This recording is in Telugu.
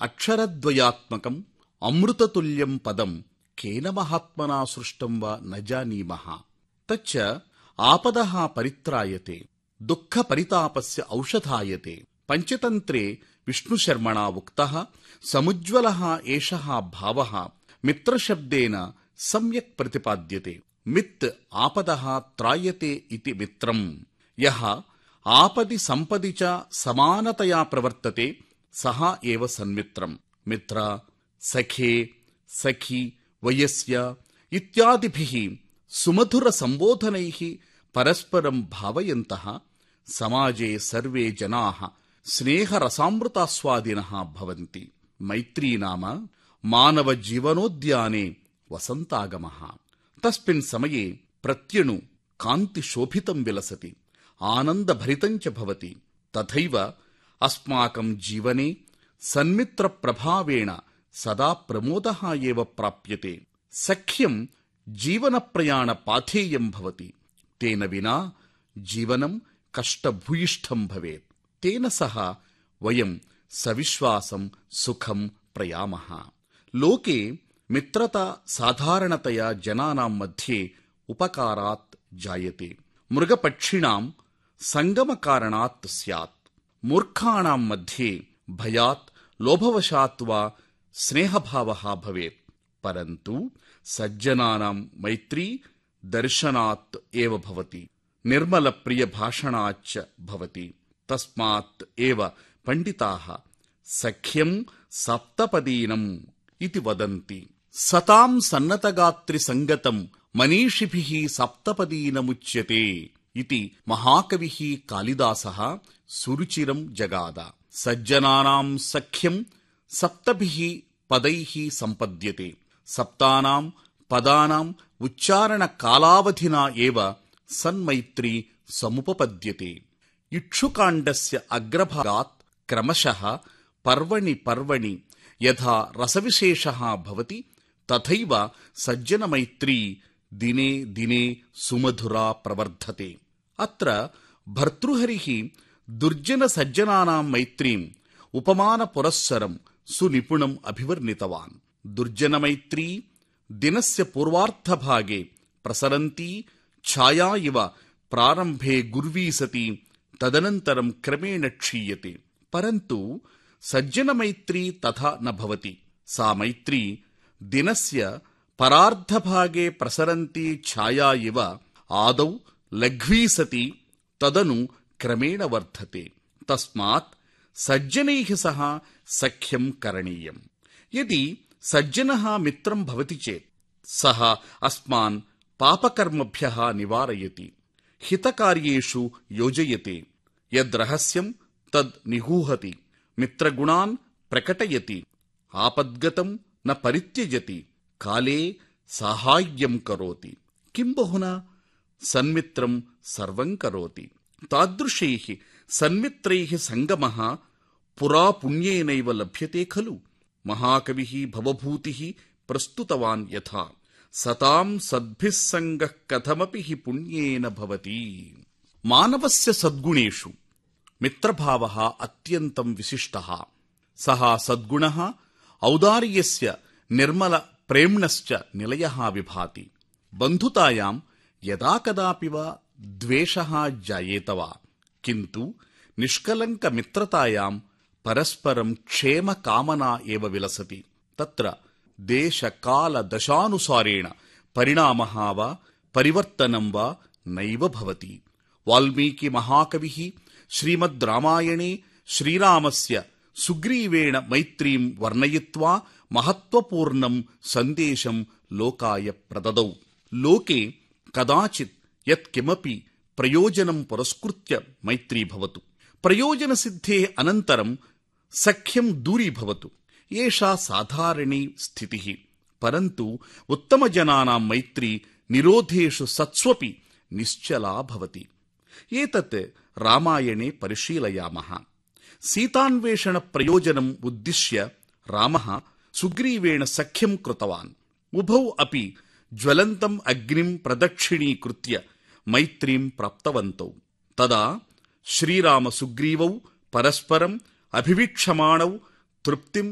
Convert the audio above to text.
అక్షరద్వయాత్మకం అమృతతుల్యం పదం కేన మహాత్మనా సృష్టం వా న జానీమః తచ్చ ఆపదః పరిత్రాయతే దుఃఖ పరితాపస్య ఔషధాయతే పంచతంత్రే విష్ణుశర్మణా ఉక్తః సముజ్వలः ఏషः భావः మిత్రశబ్దేన సమ్యక్ ప్రతిపాద్యతే మిత్ ఆపదః త్రాయతే ఇతి మిత్రం యః ఆపది సంపది చ సమానతయా ప్రవర్తతే సహ ఏవ సన్మిత్రం మిత్ర సఖే సఖి వయస్య ఇత్యాదిభిః సుమధుర సంబోధనైః పరస్పరం భావయంతః సమాజే సర్వే జనాః స్నేహరసామృతాస్వాదినः భవంతి మైత్రీ నామ మానవ జీవనోద్యానే వసంతాగమः తస్మిన్ సమయే ప్రత్యణు కాంతి శోభితం విలసతి ఆనందభరితం చ భవతి తథైవ అస్మాకం జీవనే సన్మిత్ర ప్రభావేణ సదా ప్రమోదః ఏవ ప్రాప్యతే సఖ్యం జీవన ప్రయాణ పాథేయం భవతి తేన వినా జీవనం కష్టభూయిష్టం భవేత్ తేన సహ వయం సవిశ్వాసం సుఖం ప్రయామః లోకే మిత్రత సాధారణతయా జనానాం మధ్యే ఉపకారాత్ జాయతే మృగపక్షిణాం సంగమకారణాత్ స్యాత్ మూర్ఖాణాం మధ్యే భయాత్ లోభవశాత్ వా స్నేహభావः భవేత్ పరంతు సజ్జనానాం మైత్రీ దర్శనాత్ ఏవ భవతి నిర్మల ప్రియ భాషణాచ్చ భవతి తస్మాత్ ఏవ పండితాః సఖ్యం సప్తపదీనం ఇది వదంతి సతాం సన్నతగాత్రి సంగతం మనీషిభిః సప్తపదీనముచ్యతే ఇది మహాకవిః కాళిదాసः సురుచిరం జగాద సజ్జనానాం సఖ్యం సప్తభిః పదైః సంపద్యతే సప్తానాం పదానాం ఉచ్చారణ కాలావధినా ఏవ సన్మైత్రీ సముపపద్యతే ఇక్షుకాండస్య అగ్రభాగాత్ క్రమశః పర్వణి పర్వణి యథా రసవిశేషः భవతి తథైవ సజ్జనమైత్రీ దినే దినే సుమధురా ప్రవర్ధతే అత్ర భర్తృహరిः దుర్జన సజ్జనానాం మైత్రీం ఉపమాన పురస్సరం సునిపుణం అభివర్ణితవాన్ దుర్జనమైత్రీ దినస్య పూర్వార్ధభాగే ప్రసరంతి ఛాయా ఇవ ప్రారంభే గుర్వీ సతి తదనంతరం క్రమేణ క్షీయతే పరంతు సజ్జనమైత్రీ తథా న భవతి సా మైత్రీ దినస్య పరార్ధభాగే ప్రసరంతి ఛాయా ఇవ ఆదౌ లఘ్వీ సతి తదను క్రమేణ వర్ధతే తస్మాత్ సజ్జనైః సహ సఖ్యం కరణీయం యది సజ్జనः మిత్రం భవతి చేత్ సः అస్మాన్ పాపకర్మభ్యः నివారయతి హితకార్యేషు యోజయతే యద్రహస్యం తద్ నిగూహతి మిత్రగుణాన్ ప్రకటయతి ఆపద్గతం న పరిత్యజతి కాలే సాహాయ్యం కరోతి కిం బహునా సన్మిత్రం సర్వం కరోతి తాదృశైః సన్మిత్రైః సంగమః పురా పుణ్యేనైవ లభ్యతే ఖలు మహాకవిః భవభూతిः ప్రస్తుతవాన్ యథా సతాం సద్భిः సంగః కథమపి హి పుణ్యేన భవతి మానవస్య సద్గుణేషు మిత్రభావः అత్యంతం విశిష్టः సः సద్గుణः ఔదార్యస్య నిర్మల ప్రేమ్ణశ్చ నిలయः విభాతి బంధుతాయాం యదా కదాపి వా ద్వేషः జాయేత వా కింటు నిష్కలంక మిత్రతాయాం పరస్పరం క్షేమ కామనా ఏవ విలసతి తత్ర దేశ కాల దశానుసారేణ పరిణామः వా పరివర్తనం వా నైవ భవతి వాల్మీకి మహాకవిः శ్రీమద్ రామాయణే శ్రీరామస్య సుగ్రీవేణ మైత్రీం వర్ణయిత్వా మహత్వపూర్ణం సందేశం లోకాయ ప్రదదౌ లోకే కదాచిత్ యత్కిమపి ప్రయోజనం పురస్కృత్య మైత్రీ భవతు ప్రయోజనసిద్ధే అనంతరం సఖ్యం దూరీభవతు ఏషా సాధారణీ స్థితి పరంతు ఉత్తమజనానాం మైత్రీ నిరోధేషు సత్స్వపి నిశ్చలా భవతి ఏతత్ రామాయణే పరిశీలయామः సీతాన్వేషణ ప్రయోజనం ఉద్దిశ్య రామः సుగ్రీవేణ సఖ్యం కృతవాన్ ఉభౌ అపి జ్వలంతం అగ్నిం ప్రదక్షిణీకృత్య మైత్రీం ప్రాప్తవంతౌ తదా శ్రీరామ సుగ్రీవౌ పరస్పరం అభివీక్షమాణౌ తృప్తిం